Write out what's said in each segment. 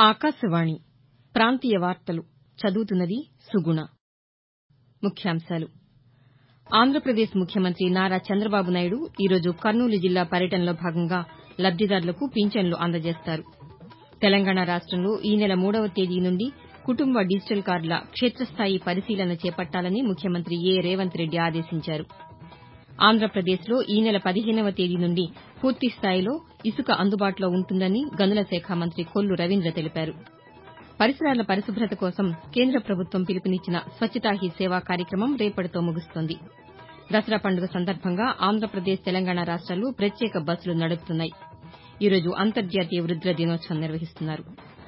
ఆకాశవాణి ప్రాంతీయ వార్తలు చదువుతున్నది సుగుణ ముఖ్యాంశాలు ఆంధ్రప్రదేశ్ ముఖ్యమంత్రి నారా చంద్రబాబు నాయుడు ఈరోజు కర్నూలు జిల్లా పర్యటనలో భాగంగా లబ్దిదారులకు పింఛన్లు అందజేస్తారు తెలంగాణ రాష్టంలో ఈ నెల మూడవ తేదీ నుండి కుటుంబ డిజిటల్ కార్డుల క్షేతస్థాయి పరిశీలన చేపట్టాలని ముఖ్యమంత్రి ఏ రేవంత్ రెడ్డి ఆదేశించారు ఆంధ్రప్రదేశ్లో ఈ నెల పదిహేనవ తేదీ నుండి పూర్తిస్థాయిలో ఇసుక అందుబాటులో ఉంటుందని గనుల శాఖ మంత్రి కొల్లు రవీంద్ర తెలిపారు పరిసరాల పరిశుభ్రత కోసం కేంద్ర ప్రభుత్వం పిలుపునిచ్చిన స్వచ్చతా హీ సేవా కార్యక్రమం రేపటితో ముగుస్తోంది దసరా పండుగ సందర్భంగా ఆంధ్రప్రదేశ్ తెలంగాణ రాష్ట్రాలు ప్రత్యేక బస్సులు నడుపుతున్నాయి ఈ రోజు అంతర్జాతీయ వృద్దుల దినోత్సవం నిర్వహిస్తున్నారు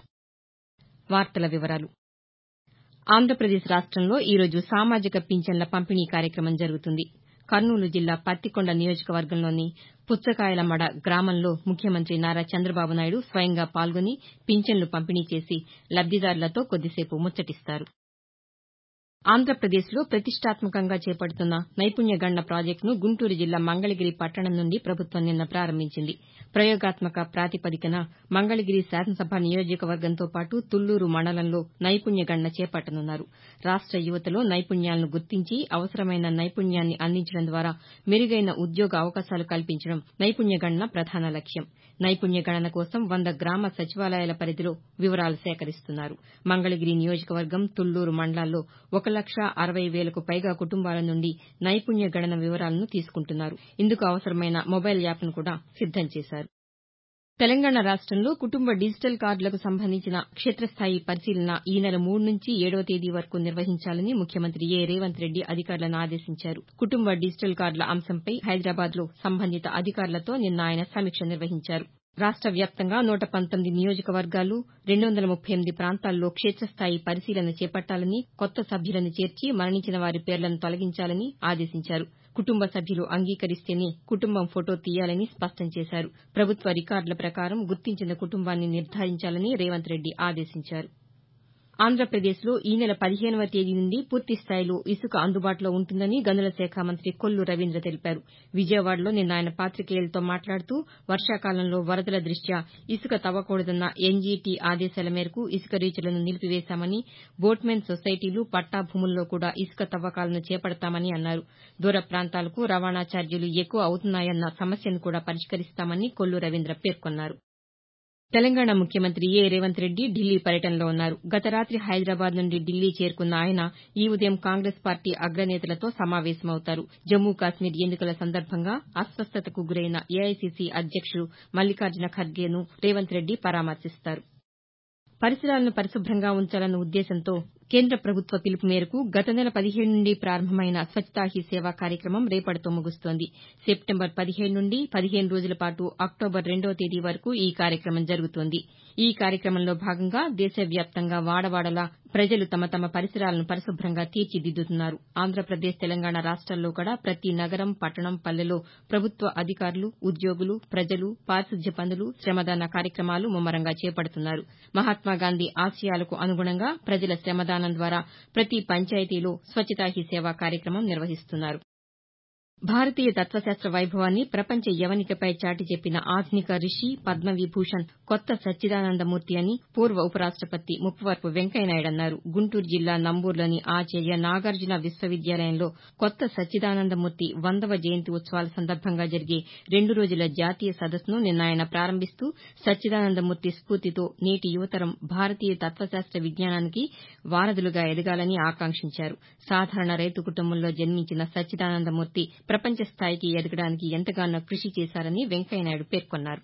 ఆంధ్రప్రదేశ్ రాష్టంలో ఈ రోజు సామాజిక పింఛన్ల పంపిణీ కార్యక్రమం జరుగుతుంది కర్నూలు జిల్లా పత్తికొండ నియోజకవర్గంలోని పుచ్చకాయలమడ గ్రామంలో ముఖ్యమంత్రి నారా చంద్రబాబు నాయుడు స్వయంగా పాల్గొని పింఛన్లు పంపిణీ చేసి లబ్దిదారులతో కొద్దిసేపు ముచ్చటిస్తారు ఆంధ్రప్రదేశ్లో ప్రతిష్టాత్మకంగా చేపడుతున్న నైపుణ్య గణన ప్రాజెక్టును గుంటూరు జిల్లా మంగళగిరి పట్టణం నుండి ప్రభుత్వం నిన్న ప్రారంభించింది ప్రయోగాత్మక ప్రాతిపదికన మంగళగిరి శాసనసభ నియోజకవర్గంతో పాటు తుళ్లూరు మండలంలో నైపుణ్య గణన చేపట్టనున్నారు రాష్ట యువతలో నైపుణ్యాలను గుర్తించి అవసరమైన నైపుణ్యాన్ని అందించడం ద్వారా మెరుగైన ఉద్యోగ అవకాశాలు కల్పించడం నైపుణ్య గణన ప్రధాన లక్ష్యం నైపుణ్య గణన కోసం వంద గ్రామ సచివాలయాల పరిధిలో వివరాలు సేకరిస్తున్నారు మంగళగిరి నియోజకవర్గం తుళ్లూరు మండలాల్లో ఒక లక్ష అరవై వేలకు పైగా కుటుంబాల నుండి నైపుణ్య గణన వివరాలను తీసుకుంటున్నారు ఇందుకు అవసరమైన మొబైల్ యాప్ను కూడా సిద్దం చేశారు తెలంగాణ రాష్టంలో కుటుంబ డిజిటల్ కార్డులకు సంబంధించిన క్షేతస్థాయి పరిశీలన ఈ నెల మూడు నుంచి ఏడవ తేదీ వరకు నిర్వహించాలని ముఖ్యమంత్రి ఏ రేవంత్ రెడ్డి అధికారులను ఆదేశించారు కుటుంబ డిజిటల్ కార్డుల అంశంపై హైదరాబాద్లో సంబంధిత అధికారులతో నిన్న ఆయన సమీక్ష నిర్వహించారు రాష్ట వ్యాప్తంగా నూట పంతొమ్మిది నియోజకవర్గాలు రెండు వందల ముప్పై ఎనిమిది ప్రాంతాల్లో క్షేతస్థాయి పరిశీలన చేపట్టాలని కొత్త సభ్యులను చేర్చి మరణించిన వారి పేర్లను తొలగించాలని ఆదేశించారు కుటుంబ సభ్యులు అంగీకరిస్తేనే కుటుంబం ఫొటో తీయాలని స్పష్టం చేశారు ప్రభుత్వ రికార్డుల ప్రకారం గుర్తించిన కుటుంబాన్ని నిర్ధారించాలని రేవంత్ రెడ్డి ఆదేశించారు ఆంధ్రప్రదేశ్లో ఈ నెల పదిహేనవ తేదీ నుండి పూర్తిస్థాయిలో ఇసుక అందుబాటులో ఉంటుందని గనుల శాఖ మంత్రి కొల్లు రవీంద్ర తెలిపారు విజయవాడలో నిన్న ఆయన పాతికేయులతో మాట్లాడుతూ వర్షాకాలంలో వరదల దృష్ట్యా ఇసుక తవ్వకూడదన్న ఎన్జీటీ ఆదేశాల మేరకు ఇసుక రీచ్లను నిలిపివేశామని బోట్మెన్ సొసైటీలు పట్టా భూముల్లో కూడా ఇసుక తవ్వకాలను చేపడతామని అన్నారు దూర ప్రాంతాలకు రవాణా ఛార్జీలు ఎక్కువ అవుతున్నాయన్న సమస్యను కూడా పరిష్కరిస్తామని కొల్లు రవీంద్ర పేర్కొన్నారు తెలంగాణ ముఖ్యమంత్రి ఏ రేవంత్ రెడ్డి ఢిల్లీ పర్యటనలో ఉన్నారు గత రాతి హైదరాబాద్ నుండి ఢిల్లీ చేరుకున్న ఆయన ఈ ఉదయం కాంగ్రెస్ పార్టీ అగ్రనేతలతో సమావేశమవుతారు జమ్మూ కాశ్మీర్ ఎన్నికల సందర్భంగా అస్వస్థతకు గురైన ఏఐసీసీ అధ్యక్షుడు మల్లికార్జున ఖర్గేను రేవంత్ రెడ్డి పరామర్శిస్తారు పరిసరాలను పరిశుభ్రంగా ఉంచాలన్న ఉద్దేశంతో కేంద్ర ప్రభుత్వ పిలుపు మేరకు గత నెల పదిహేడు నుండి ప్రారంభమైన స్వచ్చతా హీ సేవా కార్యక్రమం రేపటితో ముగుస్తోంది సెప్టెంబర్ పదిహేడు నుండి పదిహేను రోజుల పాటు అక్టోబర్ రెండవ తేదీ వరకు ఈ కార్యక్రమం జరుగుతోంది ఈ కార్యక్రమంలో భాగంగా దేశవ్యాప్తంగా వాడవాడలా ప్రజలు తమ తమ పరిసరాలను పరిశుభ్రంగా తీర్చిదిద్దుతున్నారు ఆంధ్రప్రదేశ్ తెలంగాణ రాష్ట్రాల్లో కూడా ప్రతి నగరం పట్టణం పల్లెలో ప్రభుత్వ అధికారులు ఉద్యోగులు ప్రజలు పారిశుద్ధ్య పనులు శ్రమదాన కార్యక్రమాలు ముమ్మరంగా చేపడుతున్నారు మహాత్మాగాంధీ ఆశయాలకు అనుగుణంగా ప్రజల శ్రమదానం ద్వారా ప్రతి పంచాయతీలో స్వచ్చతా హీ సేవా కార్యక్రమం నిర్వహిస్తున్నారు భారతీయ తత్వశాస్త్ర వైభవాన్ని ప్రపంచ యవనికపై చాటి చెప్పిన ఆధునిక రిషి పద్మవిభూషణ్ కొత్త సచ్చిదానందమూర్తి అని పూర్వ ఉపరాష్టపతి ముప్పవరపు వెంకయ్యనాయుడు అన్నారు గుంటూరు జిల్లా నంబూరులోని ఆచార్య నాగార్జున విశ్వవిద్యాలయంలో కొత్త సచ్చిదానందమూర్తి వందవ జయంతి ఉత్సవాల సందర్భంగా జరిగే రెండు రోజుల జాతీయ సదస్సును నిన్న ఆయన ప్రారంభిస్తూ సచ్చిదానందమూర్తి స్ఫూర్తితో నేటి యువతరం భారతీయ తత్వశాస్త్ర విజ్ఞానానికి వారధులుగా ఎదగాలని ఆకాంక్షించారు సాధారణ రైతు కుటుంబంలో జన్మించిన సచ్చిదానందమూర్తి ప్రపంచ స్థాయికి ఎదగడానికి ఎంతగానో కృషి చేశారని వెంకయ్యనాయుడు పేర్కొన్నారు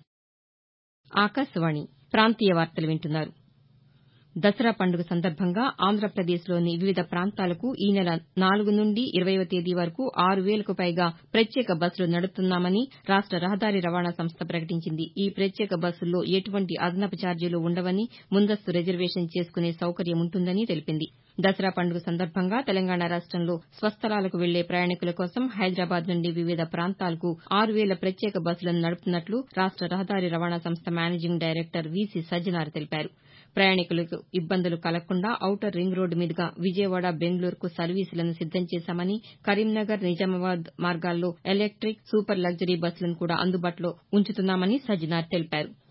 ఆకాశవాణి ప్రాంతీయ వార్తలు వింటున్నారు దసరా పండుగ సందర్భంగా ఆంధ్రప్రదేశ్లోని వివిధ ప్రాంతాలకు ఈ నెల నాలుగు నుండి ఇరవైవ తేదీ వరకు ఆరు వేలకు పైగా ప్రత్యేక బస్సులు నడుపుతున్నామని రాష్ట రహదారి రవాణా సంస్థ ప్రకటించింది ఈ ప్రత్యేక బస్సుల్లో ఎటువంటి అదనపు ఛార్జీలు ఉండవని ముందస్తు రిజర్వేషన్ చేసుకునే సౌకర్యం ఉంటుందని తెలిపింది దసరా పండుగ సందర్భంగా తెలంగాణ రాష్టంలో స్వస్థలాలకు వెళ్లే ప్రయాణికుల కోసం హైదరాబాద్ నుండి వివిధ ప్రాంతాలకు ఆరు వేల ప్రత్యేక బస్సులను నడుపుతున్నట్లు రాష్ట రహదారి రవాణా సంస్థ మేనేజింగ్ డైరెక్టర్ వీసీ సజ్జనార్ తెలిపారు ప్రయాణికులకు ఇబ్బందులు కలగకుండా ఔటర్ రింగ్ రోడ్డు మీదుగా విజయవాడ బెంగళూరుకు సర్వీసులను సిద్దం చేశామని కరీంనగర్ నిజామాబాద్ మార్గాల్లో ఎలక్టిక్ సూపర్ లగ్జరీ బస్సులను కూడా అందుబాటులో ఉంచుతున్నామని సజ్జనార్ తెలిపారు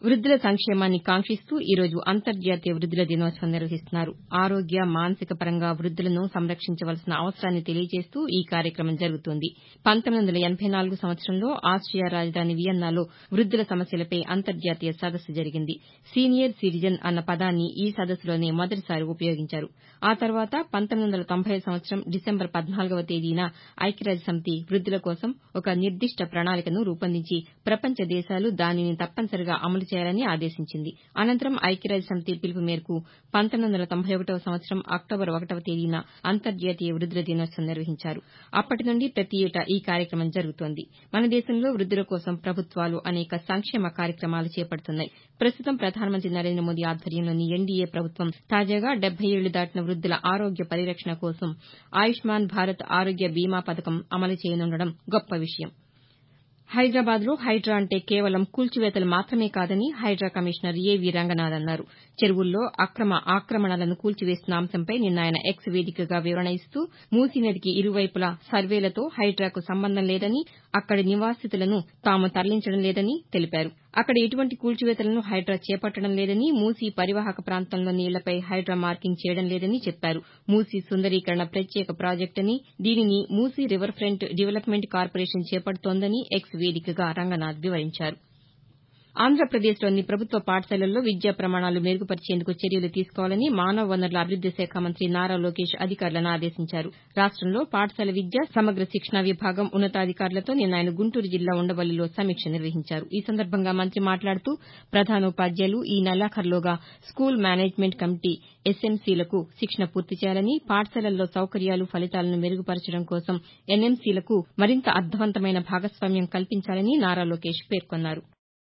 వృద్దుల సంక్షేమాన్ని కాంక్షిస్తూ ఈరోజు అంతర్జాతీయ వృద్దుల దినోత్సవం నిర్వహిస్తున్నారు ఆరోగ్య మానసిక పరంగా వృద్దులను సంరక్షించవలసిన అవసరాన్ని తెలియజేస్తూ ఈ కార్యక్రమం జరుగుతోంది పంతొమ్మిది వందల ఎనబై నాలుగు సంవత్సరంలో ఆస్టియా రాజధాని వియన్నాలో వృద్దుల సమస్యలపై అంతర్జాతీయ సదస్సు జరిగింది సీనియర్ సిటిజన్ అన్న పదాన్ని ఈ సదస్సులోనే మొదటిసారి ఉపయోగించారు ఆ తర్వాత పంతొమ్మిది వందల తొంభై సంవత్సరం డిసెంబర్ పద్నాలుగవ తేదీన ఐక్యరాజ్యసమితి వృద్దుల కోసం ఒక నిర్దిష్ట ప్రణాళికను రూపొందించి ప్రపంచ దేశాలు దానిని తప్పనిసరిగా అమలు చేయాలని ఆదేశించింది అనంతరం ఐక్యరాజ్యసమితి పిలుపు మేరకు పంతొమ్మిది వందల తొంభై ఒకటవ సంవత్సరం అక్టోబర్ ఒకటవ తేదీన అంతర్జాతీయ వృద్దుల దినోత్సవం నిర్వహించారు అప్పటి నుండి ప్రతి ఏటా ఈ కార్యక్రమం జరుగుతోంది మన దేశంలో వృద్దుల కోసం ప్రభుత్వాలు అనేక సంక్షేమ కార్యక్రమాలు చేపడుతున్నాయి ప్రస్తుతం ప్రధానమంత్రి నరేంద్ర మోదీ ఆధ్వర్యంలోని ఎన్డీఏ ప్రభుత్వం తాజాగా డెబ్బై ఏళ్లు దాటిన వృద్దుల ఆరోగ్య పరిరక్షణ కోసం ఆయుష్మాన్ భారత్ ఆరోగ్య బీమా పథకం అమలు చేయనుండడం గొప్ప విషయం హైదరాబాద్లో హైడ్రా అంటే కేవలం కూల్చివేతలు మాత్రమే కాదని హైడ్రా కమిషనర్ ఏవీ రంగనాథ్ అన్నారు చెరువుల్లో అక్రమ ఆక్రమణలను కూల్చివేస్తున్న అంశంపై నిన్న ఆయన ఎక్స్ వేదికగా వివరణ ఇస్తూ మూసీ నదికి ఇరువైపులా సర్వేలతో హైడ్రాకు సంబంధం లేదని అక్కడి నివాసితులను తాము తరలించడం లేదని తెలిపారు అక్కడ ఎటువంటి కూల్చివేతలను హైడ్రా చేపట్టడం లేదని మూసీ పరివాహక ప్రాంతంలోని ఇళ్లపై హైడ్రా మార్కింగ్ చేయడం లేదని చెప్పారు మూసీ సుందరీకరణ ప్రత్యేక ప్రాజెక్టని దీనిని Musi river front development corporation చేపడుతోందని ఎక్స్ వేదికగా రంగనాథ్ వివరించారు ఆంధ్రప్రదేశ్లోని ప్రభుత్వ పాఠశాలల్లో విద్యా ప్రమాణాలు మెరుగుపరిచేందుకు చర్యలు తీసుకోవాలని మానవ వనరుల అభివృద్ది శాఖ మంత్రి నారా లోకేష్ అధికారులను ఆదేశించారు రాష్టంలో పాఠశాల విద్య సమగ్ర శిక్షణ విభాగం ఉన్నతాధికారులతో నిన్న ఆయన గుంటూరు జిల్లా ఉండవల్లిలో సమీక్ష నిర్వహించారు ఈ సందర్భంగా మంత్రి మాట్లాడుతూ ప్రధానోపాధ్యాయులు ఈ నెలాఖరులోగా స్కూల్ మేనేజ్మెంట్ కమిటీ ఎస్ఎంసీలకు శిక్షణ పూర్తి చేయాలని పాఠశాలల్లో సౌకర్యాలు ఫలితాలను మెరుగుపరచడం కోసం ఎన్ఎంసీలకు మరింత అర్దవంతమైన భాగస్వామ్యం కల్పించాలని నారా లోకేష్ పేర్కొన్నారు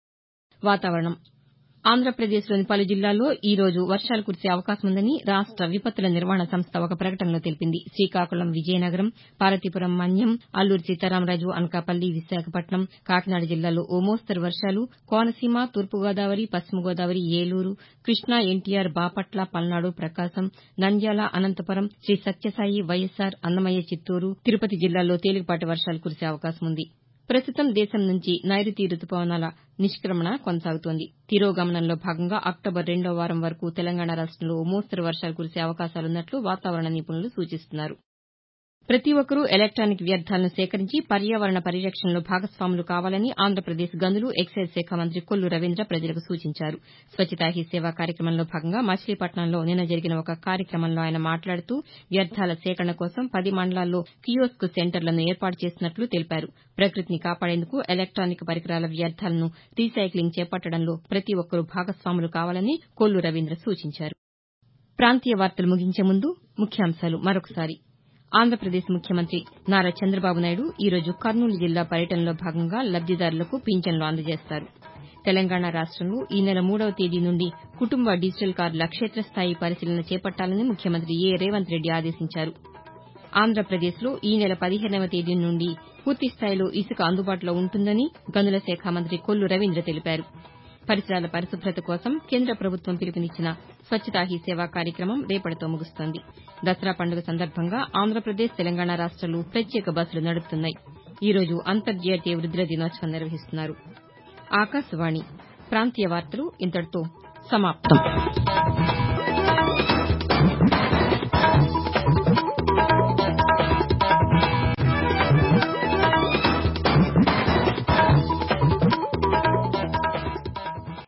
వాతావరణం ఆంధ్రప్రదేశ్లోని పలు జిల్లాల్లో ఈ రోజు వర్షాలు కురిసే అవకాశం ఉందని రాష్ట విపత్తుల నిర్వహణ సంస్థ ఒక ప్రకటనలో తెలిపింది శ్రీకాకుళం విజయనగరం పార్వతీపురం మన్యం అల్లూరి సీతారామరాజు అనకాపల్లి విశాఖపట్నం కాకినాడ జిల్లాల్లో ఓ మోస్తరు వర్షాలు కోనసీమ తూర్పుగోదావరి పశ్చిమ గోదావరి ఏలూరు కృష్ణా ఎన్టీఆర్ బాపట్ల పల్నాడు ప్రకాశం నంద్యాల అనంతపురం శ్రీ సత్యసాయి వైఎస్సార్ అన్నమయ్య చిత్తూరు తిరుపతి జిల్లాల్లో తేలికపాటి వర్షాలు కురిసే అవకాశం ఉంది ప్రస్తుతం దేశం నుంచి నైరుతి రుతుపవనాల నిష్క్రమణ కొనసాగుతోంది తిరోగమనంలో భాగంగా అక్టోబర్ రెండో వారం వరకు తెలంగాణ రాష్టంలో ఓ మోస్తరు వర్షాలు కురిసే అవకాశాలున్నట్లు వాతావరణ నిపుణులు సూచిస్తున్నారు ప్రతి ఒక్కరూ ఎలక్టానిక్ వ్యర్థాలను సేకరించి పర్యావరణ పరిరక్షణలో భాగస్వాములు కావాలని ఆంధ్రప్రదేశ్ గనులు ఎక్సైజ్ శాఖ మంత్రి కొల్లు రవీంద్ర ప్రజలకు సూచించారు స్వచ్చతా హీ సేవ కార్యక్రమంలో భాగంగా మచిలీపట్నంలో నిన్న జరిగిన ఒక కార్యక్రమంలో ఆయన మాట్లాడుతూ వ్యర్థాల సేకరణ కోసం పది మండలాల్లో కియోస్క్ సెంటర్లను ఏర్పాటు చేసినట్లు తెలిపారు ప్రకృతిని కాపాడేందుకు ఎలక్టానిక్ పరికరాల వ్యర్థాలను రీసైక్లింగ్ చేపట్టడంలో ప్రతి ఒక్కరూ భాగస్వాములు కావాలని కొల్లు రవీంద్ర సూచించారు ప్రాంతీయ వార్తలు ముగించే ముందు ముఖ్యాంశాలు మరొకసారి ఆంధ్రప్రదేశ్ ముఖ్యమంత్రి నారా చంద్రబాబు నాయుడు ఈరోజు కర్నూలు జిల్లా పర్యటనలో భాగంగా లబ్దిదారులకు పింఛన్లు అందజేస్తారు తెలంగాణ రాష్టంలో ఈ నెల మూడవ తేదీ నుండి కుటుంబ డిజిటల్ కార్డుల క్షేత్రస్థాయి పరిశీలన చేపట్టాలని ముఖ్యమంత్రి ఏ రేవంత్ రెడ్డి ఆదేశించారు ఆంధ్రప్రదేశ్లో ఈ నెల పదిహేనవ తేదీ నుండి పూర్తిస్థాయిలో ఇసుక అందుబాటులో ఉంటుందని గనుల శాఖ మంత్రి కొల్లు రవీంద్ర తెలిపారు పరిసరాల పరిశుభ్రత కోసం కేంద్ర ప్రభుత్వం పిలుపునిచ్చిన స్వచ్చతా హీ సేవ కార్యక్రమం రేపటితో ముగుస్తోంది దసరా పండుగ సందర్భంగా ఆంధ్రప్రదేశ్ తెలంగాణ రాష్ట్రాలు ప్రత్యేక బస్సులు నడుపుతున్నాయి ఈ రోజు అంతర్జాతీయ వృద్దుల దినోత్సవం నిర్వహిస్తున్నారు ఆకాశవాణి ప్రాంతీయ వార్తలు ఇంతటితో సమాప్తం